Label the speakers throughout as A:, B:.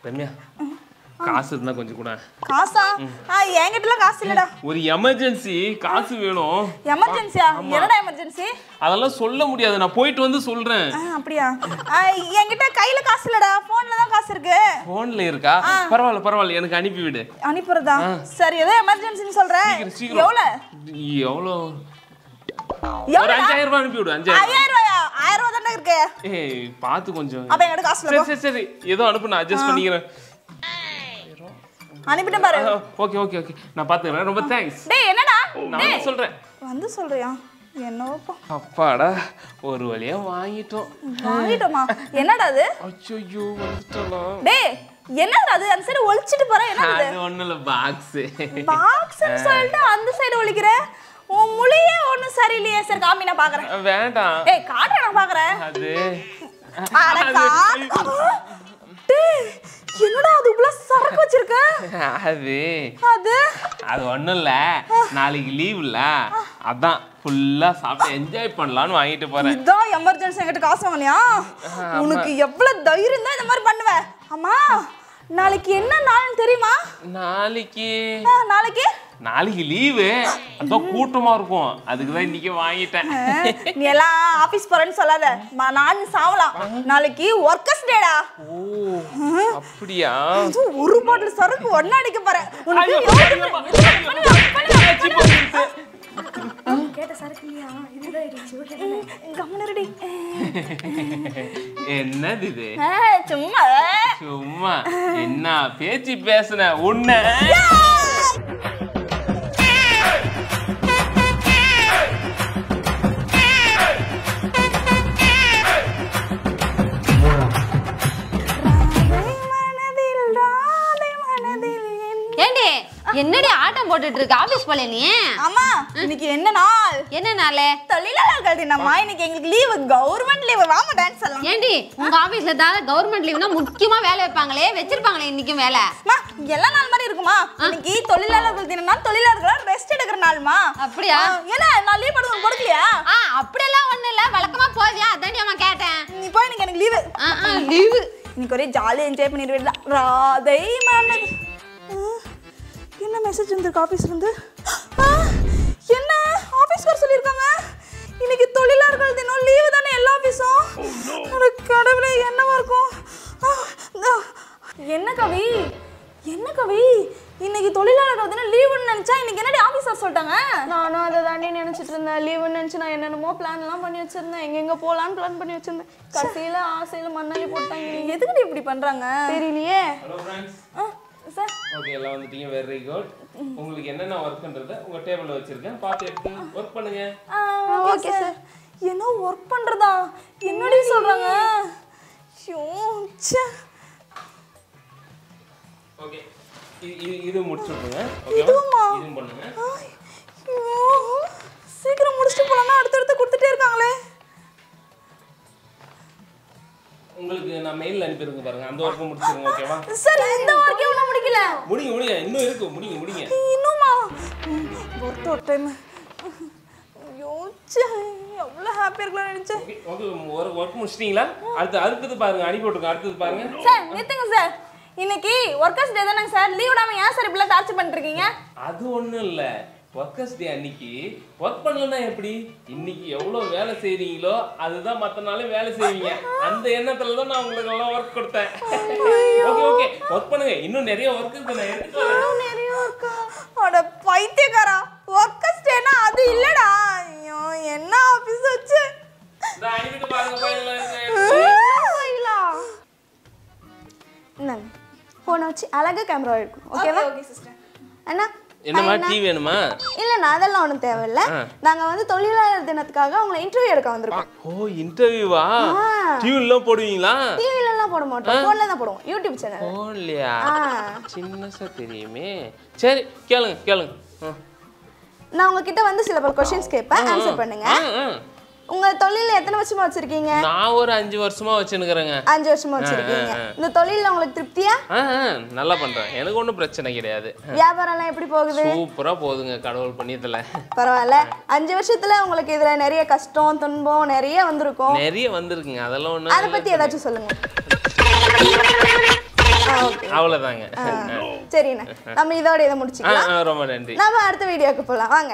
A: ரம்யா காசு இருந்தா கொஞ்சம் கூட
B: காசா ஆ என்கிட்டலாம் காசு இல்லடா
A: ஒரு எமர்ஜென்சி காசு வேணும்
B: எமர்ஜென்சியா என்னடா எமர்ஜென்சி
A: அதெல்லாம் சொல்ல முடியாது நான் போயிட்டு வந்து சொல்றேன்
B: ஆ அப்படியா ஆ, என்கிட்ட கையில காசு இல்லடா போன்ல தான் காசு இருக்கு
A: போன்ல இருக்கா பரவாயில்ல பரவாயில்ல எனக்கு அனுப்பி விடு
B: அனுப்புறதா சரி ஏதோ எமர்ஜென்சின்னு சொல்றேன்
A: சீக்கிரம், சீக்கிரம்.
B: எவ்வளவு
A: எவ்வளோ ஒரு
B: எவ்வளவு
A: அஞ்சாயிரம் ரூபாய் அனுப்பி விடு அஞ்சாயிரம்
B: ஐயாயிரம் ரூபாயா ஆயிரம் ரூபாய் தானே இருக்கு
A: ஏய் பார்த்து கொஞ்சம்
B: அப்ப என்கிட்ட காசு
A: சரி
B: இல்ல
A: சரி சரி ஏதோ அனுப்பு நான் அட்ஜஸ்ட் பண்ணிக்கிறேன்
B: அனுப்பிட்டேன் பாரு
A: ஓகே ஓகே ஓகே நான் பார்த்துக்கிறேன் ரொம்ப தேங்க்ஸ்
B: டேய் என்னடா
A: நான் வந்து சொல்றேன்
B: வந்து சொல்றியா என்னவோப்பா
A: அப்பாடா ஒரு வழியா வாங்கிட்டோம்
B: வாங்கிட்டோமா என்னடா அது
A: அச்சோ வந்துட்டலாம்
B: டேய் என்னடா அது அந்த சைடு ஒளிச்சிட்டு போற என்ன அது
A: அது ஒண்ணும் இல்ல பாக்ஸ்
B: பாக்ஸ்னு சொல்லிட்டு அந்த சைடு ஒளிக்கிற உன் மொழியே ஒண்ணும் சரியில்லையே சரி காமி நான் பாக்குறேன்
A: வேண்டாம்
B: ஏய் காட்டுற நான் பாக்குறேன்
A: அது
B: அட காட்டு. டேய், என்னடா அது இவ்வளவு சரக்கு வச்சிருக்க
A: அது
B: அது
A: அது ஒண்ணும் இல்ல நாளைக்கு லீவ்ல அதான் ஃபுல்லா சாப்பிட்டு என்ஜாய் பண்ணலாம்னு வாங்கிட்டு போறேன்
B: இதான் எமர்ஜென்சி என்கிட்ட காசு வாங்கினியா உனக்கு எவ்வளவு தைரியம் தான் இந்த மாதிரி பண்ணுவ அம்மா நாளைக்கு என்ன நாள்னு தெரியுமா
A: நாளைக்கு
B: ஆ, நாளைக்கு
A: நாளைக்கு லீவு அதான் கூட்டமா இருக்கும் அதுக்கு தான் இன்னைக்கு வாங்கிட்டேன்
B: ஆ, நீ எல்லாம் ஆபீஸ் போறேன்னு சொல்லாத ம- நான் சாவலாம் நாளைக்கு ஒர்க்கர்ஸ் டேடா
A: ஓ அப்படியா
B: ஒரு பாட்டில் சரக்கு ஒன்னா அடிக்க போறேன் உனக்கு
A: ஐயோ,
B: எவ்வளவு
A: ஐயோ,
B: தெரியுமா? பண்ணுவா, பண்ணுவா, பண்ணுவா.
C: கேட்ட சரக்கு இல்லையா இதுதான் இருந்துச்சு
B: கம்முனு இருடி.
A: என்னது இது
B: ஆ, சும்மா
A: சும்மா என்ன பேச்சு பேசுன உன்னை
B: ராதை மனதில் ராதை மனதில் என்-
C: ஏண்டி என்னடி ஆட்டம் போட்டுட்டு இருக்க ஆபீஸ் போல நீ
B: அம்மா இன்னைக்கு என்ன நாள்
C: என்ன நாளே
B: தொழிலாளர்கள் தினமா இன்னைக்கு எங்களுக்கு லீவு கவர்மெண்ட் லீவு வாமா டான்ஸ் எல்லாம்
C: ஏண்டி உங்க ஆபீஸ்ல தான் கவர்மெண்ட் லீவ்னா முக்கியமா வேலை வைப்பாங்களே வச்சிருப்பாங்களே இன்னைக்கும் வேலை
B: அம்மா எல்லா நாள் மாதிரி இருக்குமா இன்னைக்கு தொழிலாளர்கள் தினம்னா தொழிலாளர்கள் ரெஸ்ட் எடுக்கிற நாள்மா
C: அப்படியா?
B: ஆ, என்ன நான் லீவ் போடுறது உனக்கு கொடுக்கலையா
C: ஆ அப்படியெல்லாம் ஒண்ணும் இல்ல வழக்கமா போவியா அதாண்டி அம்மா கேட்டேன்
B: நீ போய் இன்னைக்கு எனக்கு லீவு
C: லீவு
B: இன்னைக்கு ஒரே ஜாலியாக என்ஜாய் பண்ணிடுவேன் ராதை மனது ஆ, என்ன மெசேஜ் வந்திருக்கு ஆஃபீஸ்ல இருந்து ஆ, என்ன ஆஃபீஸ் வர சொல்லியிருக்காங்க இன்னைக்கு தொழிலாளர்கள் தினம் லீவு தானே எல்லா ஆஃபீஸும் அட கடவுளே என்னவா இருக்கும் ஆ, இந்தா. என்ன கவி என்ன கவி இன்னைக்கு தொழிலாளர்கள் தினம் லீவுன்னு நினைச்சா இன்னைக்கு என்னடி ஆஃபீஸ் வர சொல்லிட்டாங்க
D: நானும் அதை தாண்டி நினைச்சிட்டு இருந்தேன் லீவுன்னு நினைச்சு நான் என்னென்னமோ பிளான்லாம் பண்ணி வச்சிருந்தேன் எங்கெங்க போலான்னு பிளான் பண்ணி வச்சிருந்தேன் கடைசியில ஆசையில மண்ணாலி போட்டாங்க
B: எதுக்குடி இப்படி பண்றாங்க
D: தெரியலையே
A: ஹலோ ஃப்ரெண்ட்ஸ்
B: ஆ, சார்
A: ஓகே எல்லாம் வந்துட்டீங்க வெரி குட் உங்களுக்கு என்னென்ன ஒர்க்ன்றத உங்க டேபிள்ல வச்சிருக்கேன் பார்த்து எடுத்து ஒர்க் பண்ணுங்க
B: ஓகே சார் என்ன ஒர்க் பண்றதா என்னடி சொல்றாங்க ஐயோ, ச்சே.
A: ஓகே இது முடிச்சு விட்டுருங்க ஓகேவா
B: இதுவுமா?
A: இதுவும் பண்ணுங்க
B: ஐ, ஐயோ, சீக்கிரம் முடிச்சுட்டு போலாம்னா அடுத்தடுத்து கொடுத்துட்டே இருக்காங்களே
A: உங்களுக்கு நான் மெயில் அனுப்பிடுங்க பாருங்க அந்த ஒர்க்கும் முடிச்சிருங்க ஓகேவா
B: சார் இந்த ஒர்க்கே ஒன்றும் முடிக்கல
A: முடிங்க முடிங்க இன்னும் இருக்கு முடிங்க முடிங்க
B: இன்னுமா ஒர்க் ஒரு டைம் ஐயோ ச்சே, எவ்வளோ ஹாப்பியாக இருக்கலாம் நினைச்சேன்
A: ஓகே ஓகே ஒரு ஒர்க் முடிச்சிட்டீங்களா அடுத்து அடுத்தது பாருங்க அனுப்பி விட்டுருங்க அடுத்தது பாருங்க
B: சார் நிறுத்துங்க சார் இன்னைக்கு ஒர்க்கர்ஸ் டே தானே சார் லீவ் விடாம ஏன் சார் இப்படிலாம் டார்ச்சர் பண்ணிட்டு இருக்கீங்க
A: அது ஒண்ணும் இல்ல ஒர்க்கர்ஸ் டே அன்னைக்கு ஒர்க் பண்ணலன்னா எப்படி இன்னைக்கு எவ்வளவு வேலை செய்றீங்களோ அதுதான் மத்த நாளும் வேலை செய்வீங்க அந்த எண்ணத்துல தான் நான் உங்களுக்கு எல்லாம் ஒர்க் கொடுத்தேன் ஓகே ஓகே ஒர்க் பண்ணுங்க இன்னும் நிறைய ஒர்க் இருக்கு நான் எடுத்து வரேன்.
B: நிறைய இருக்கா அட பைத்தியக்காரா ஒர்க்கர்ஸ் டேனா அது இல்லடா ஐயோ என்ன ஆபீஸ் வச்சு
A: இந்தா அனுப்பிட்டு பாருங்க ஃபைனல்
D: இந்தாங்க ஃபோனை வச்சு அழகா கேமரா எடுக்கும் ஓகேவா
B: ஓகே சிஸ்டர்
D: அண்ணா
A: என்னமா டீ வேணுமா
D: இல்லைண்ணா அதெல்லாம் ஒன்றும் தேவையில்ல நாங்க வந்து தொழிலாளர் தினத்துக்காக உங்களை இன்டர்வியூ எடுக்க வந்திருக்கோம்
A: ஓ இன்டர்வியூவா டியூன்லாம் போடுவீங்களா
D: டிவிலலாம் போட மாட்டோம் ஃபோனில் தான் போடுவோம் யூடியூப் சேனல்
A: போடலையா
D: ஆ
A: சின்னசா தெரியுமே சரி கேளுங்க கேளுங்க ஆ.
D: நான் உங்ககிட்ட வந்து சில பல கொஷின்ஸ் கேட்பேன் ஆன்சர் பண்ணுங்க
A: ஆ, ஆ.
D: உங்க தொழில எத்தனை வருஷமா வச்சிருக்கீங்க
A: நான் ஒரு அஞ்சு வருஷமா வச்சுன்னுக்குறேங்க
D: அஞ்சு வருஷமா வச்சிருக்கீங்க இந்த தொழில்ல உங்களுக்கு திருப்தியா
A: ஆ ஆ, நல்லா பண்றேன் எனக்கு ஒன்றும் பிரச்சனை கிடையாது
D: வியாபாரம் எல்லாம் எப்படி போகுது
A: சூப்பரா போகுதுங்க கடவுள் பண்ணியதுல
D: பரவாயில்ல அஞ்சு வருஷத்துல உங்களுக்கு இதுல நிறைய கஷ்டம் துன்பம் நிறைய வந்திருக்கும்
A: நிறைய வந்திருக்குங்க அதெல்லாம் ஒண்ணு
D: அதை பத்தி ஏதாச்சும் சொல்லுங்க ஆ, okay.
A: அவ்வளவுதாங்க
D: சரிண்ணே நம்ம இதோட இதை
A: ஆ,
D: முடிச்சுக்கலாம்
A: ஆ, ரொம்ப நன்றி
D: நம்ம அடுத்த வீடியோக்கு போகலாம் வாங்க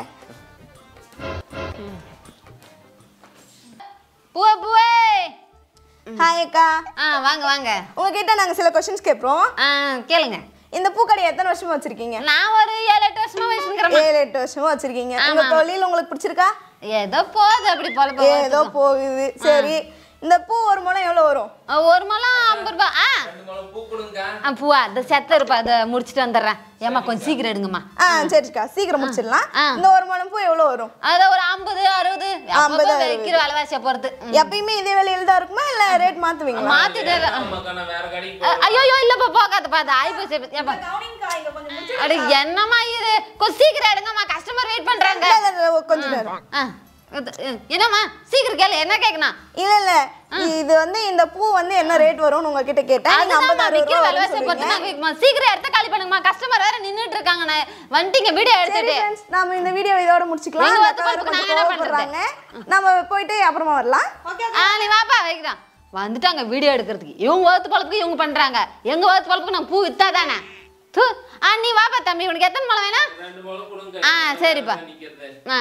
C: பூவே பூவே
D: ஹாய் அக்கா
C: ஆ வாங்க வாங்க
D: உங்ககிட்ட நாங்க சில கொஸ்டின்ஸ் கேட்போம்
C: ஆ கேளுங்க
D: இந்த பூக்கடை எத்தனை வருஷமா வச்சிருக்கீங்க
C: நான் ஒரு ஏழு எட்டு வருஷமா வச்சுக்கிறேன்
D: ஏழு எட்டு வருஷமா வச்சிருக்கீங்க உங்க தொழில் உங்களுக்கு பிடிச்சிருக்கா
C: ஏதோ போகுது அப்படி போல
D: ஏதோ போகுது சரி இந்த பூ ஒரு முளம் எவ்வளவு வரும்
C: ஒரு முழம் ஐம்பது ரூபாய் ஆ
A: ரெண்டு முழம் பூ கொடுங்க
C: ஆ, பூவா இந்த செத்த இருப்பா அதை முடிச்சுட்டு வந்துடுறேன் ஏம்மா கொஞ்சம் சீக்கிரம் எடுங்கம்மா
D: ஆ சரிக்கா சீக்கிரம் முடிச்சிடலாம்
C: ஆ.
D: இந்த ஒரு முளம் பூ எவ்வளவு வரும்
C: அது ஒரு ஐம்பது அறுபது அப்பப்போ
D: அறுபது.
C: வைக்கிற விலைவாசியை பொறுத்து ம்.
D: எப்பயுமே இதே விலையில தான் இருக்குமா இல்ல ரேட் மாத்துவீங்களா
C: மாத்திட்டு
A: ஆமாக்கா நான் வேற கடைக்கு
C: அ- ஐயோ இல்லப்பா போகாதப்பா அது ஆயி போச்சு ஏப்பா அட என்னம்மா இது கொஞ்சம் சீக்கிரம் எடுங்கம்மா கஸ்டமர் வெயிட் பண்றாங்க
D: இல்ல, இல்ல, இல்ல, கொஞ்சம் நேரம்
C: ஆ, இது- இது- என்னம்மா சீக்கிரம் கேளு என்ன கேட்கணும்
D: இல்ல இல்ல இது வந்து இந்த பூ வந்து என்ன ரேட் வரும்னு உங்ககிட்ட கேட்டேன் நீங்க
C: அதுதான்
D: 50
C: விக்கிற
D: ரூபா
C: விலைவாசியை
D: வரும்னு
C: பொறுத்து
D: சொன்னீங்க.
C: நாங்க விற்குமா சீக்கிரம் எடுத்து காலி பண்ணுங்கம்மா கஸ்டமர் வேற நின்னுட்டு இருக்காங்க நான் வந்துட்டீங்க வீடியோ
D: சரி
C: எடுத்துட்டு
D: friends, நாம இந்த வீடியோ இதோட முடிச்சுக்கலாம்
C: நீங்க
D: அந்த
C: வந்து
D: அக்கா வேற
C: பார்த்துக்கோ,
D: கொஞ்சம்
C: நாங்க என்ன
D: கோவப்படுறாங்க நம்ம போயிட்டு அப்புறமா வரலாம்
C: ஆ நீ வாப்பா வைக்கிறான் வந்துட்டாங்க வீடியோ எடுக்கிறதுக்கு இவங்க வகுத்து பழப்புக்கு இவங்க பண்றாங்க எங்க வகுத்து பழப்புக்கு நான் பூ வித்தா தானே தூ ஆ நீ வாப்பா தம்பி உனக்கு எத்தனை மழை வேணும்
A: ரெண்டு முழம் கொடுங்க
C: ஆ சரிப்பா
A: நிக்கிறது
C: ஆ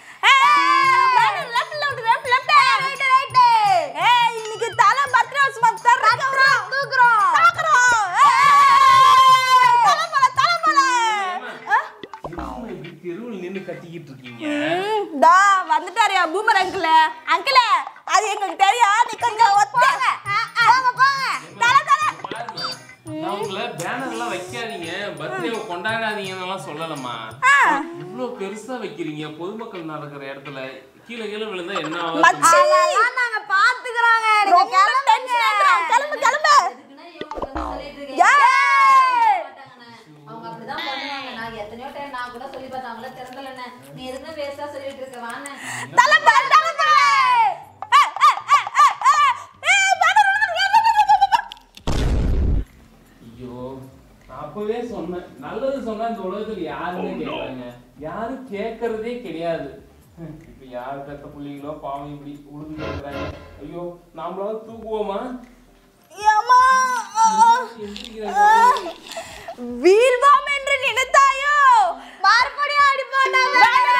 D: ஏய், இன்னைக்கு தலை birthday சும்மா தர்றோம், தூக்குறோம். ஏய், தலைமலை, தலைமலை. ஆ?
A: எதுக்கும்மா இப்படி தெருவில் நின்னு கத்திக்கிட்டு இருக்கீங்க
D: ம், தா, வந்துட்டாருயா பூமர் அங்கிள் அங்கிள் அது எங்களுக்கு தெரியும் நீ கொஞ்சம் ஒத்துங்க போங்க போங்க தலை தலை
A: பாருங்க, நான் உங்களை பேனர் எல்லாம் வைக்காதீங்க பர்த்டே கொண்டாடாதீங்கன்னு சொல்லலம்மா இவ்ளோ பெருசா வைக்கிறீங்க பொதுமக்கள் நடக்கிற இடத்துல கீழே கீழே விழுந்தா என்ன ஆகும்
D: அதெல்லாம் நாங்க பாத்துக்கறோங்க நீங்க கிளம்புங்க கிளம்பு கிளம்பு ஏய்!
C: அவங்க அப்படிதான் பண்ணுவாங்க நான் எத்தனையோ டைம் நான் கூட சொல்லி பார்த்தேன் அவங்கள திறந்தலன்னு நீ எதுக்கு வேஸ்டா சொல்லிட்டு இருக்க வாங்க
D: தலைமை, தலைமை! ஏய், ஏய், ஏய், ஏய், ஏய்! ஏய், banner விழுந்துரு.
A: ஐயோ நான் அப்பவே சொன்னேன் நல்லது சொன்னா இந்த உலகத்துல யாருமே கேட்கறாங்க யாரும் கேட்கறதே கிடையாது ஹம், இப்ப யார் பெத்த பிள்ளைங்களோ பாவம் இப்படி உழுது கேட்கறாங்க ஐயோ நாமளாவது தூக்குவோமா
D: ஏம்மா!
A: எந்திரிக்கிறாங்க.
D: வீழ்வோம் என்று நினைத்தாயோ மறுபடியும் அடிப்போம் நாங்க.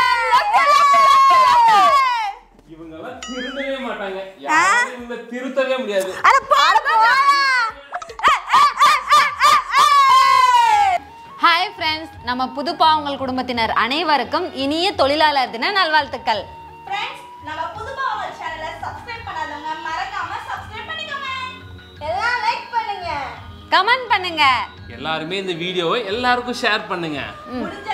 A: இவங்க எல்லாம் திருந்தவே மாட்டாங்க யாரும் இவங்க திருத்தவே முடியாது
D: அட போடா, போடா. ஏய், ஏய், ஏய், ஏய், ஏய், ஏய்!
C: ஹாய் ஃப்ரெண்ட்ஸ் நம்ம புதுப்பாவங்கள் குடும்பத்தினர் அனைவருக்கும் இனிய தொழிலாளர் தின நல்வாழ்த்துக்கள்
B: ஃப்ரெண்ட்ஸ் நம்ம புதுபாவங்கள் சேனலை சப்ஸ்கிரைப் பண்ணாதவங்க மறக்காம சப்ஸ்கிரைப் பண்ணிக்கோங்க
D: எல்லாம் லைக் பண்ணுங்க
C: கமெண்ட் பண்ணுங்க
A: எல்லாருமே இந்த வீடியோவை எல்லாருக்கும் ஷேர் பண்ணுங்க
B: முடிஞ்ச